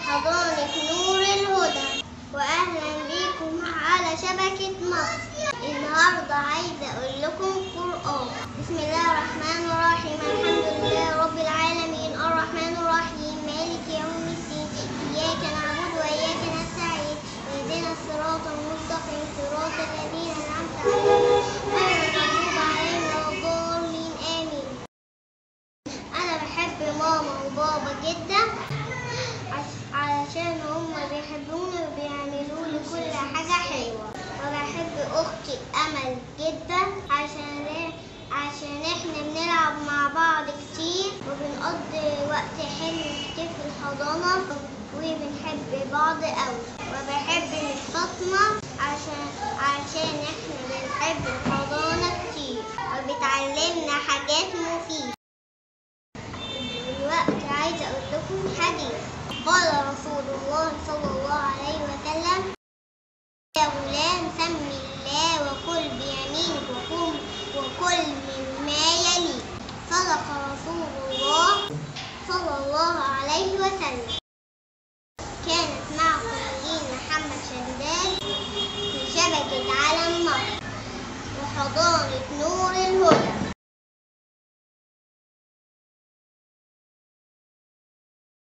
حضانة نور الهدى وأهلا بيكم على شبكة مصر النهاردة عايزة أقول لكم قرآن بسم الله الرحمن الرحيم الحمد لله رب العالمين الرحمن الرحيم مالك يوم الدين إياك نعبد وإياك نستعين اهدنا الصراط المستقيم صراط الذين أنعمت عليهم غير المغضوب عليهم ولا الضالين آمين أنا بحب ماما وبابا جدا عش- علشان هما بيحبوني وبيعملوا لي كل حاجة حلوة وبحب أختي أمل جدا عشان عشان احنا بنلعب مع بعض كتير وبنقضي وقت حلو كتير في الحضانة وبنحب بعض قوي وبحب مس فاطمة عشان عشان احنا بنحب الحضانة كتير وبتعلمنا حاجات مفيدة دلوقتي عايزة أقول لكم حديث قال رسول الله صلى الله عليه وسلم يا غلام سم الله وكل بيمينك وكل وكل مما يليك صدق رسول الله صلى الله عليه وسلم كانت معكم نجين محمد شداد في شبكة علم مصر وحضانة نور الهدى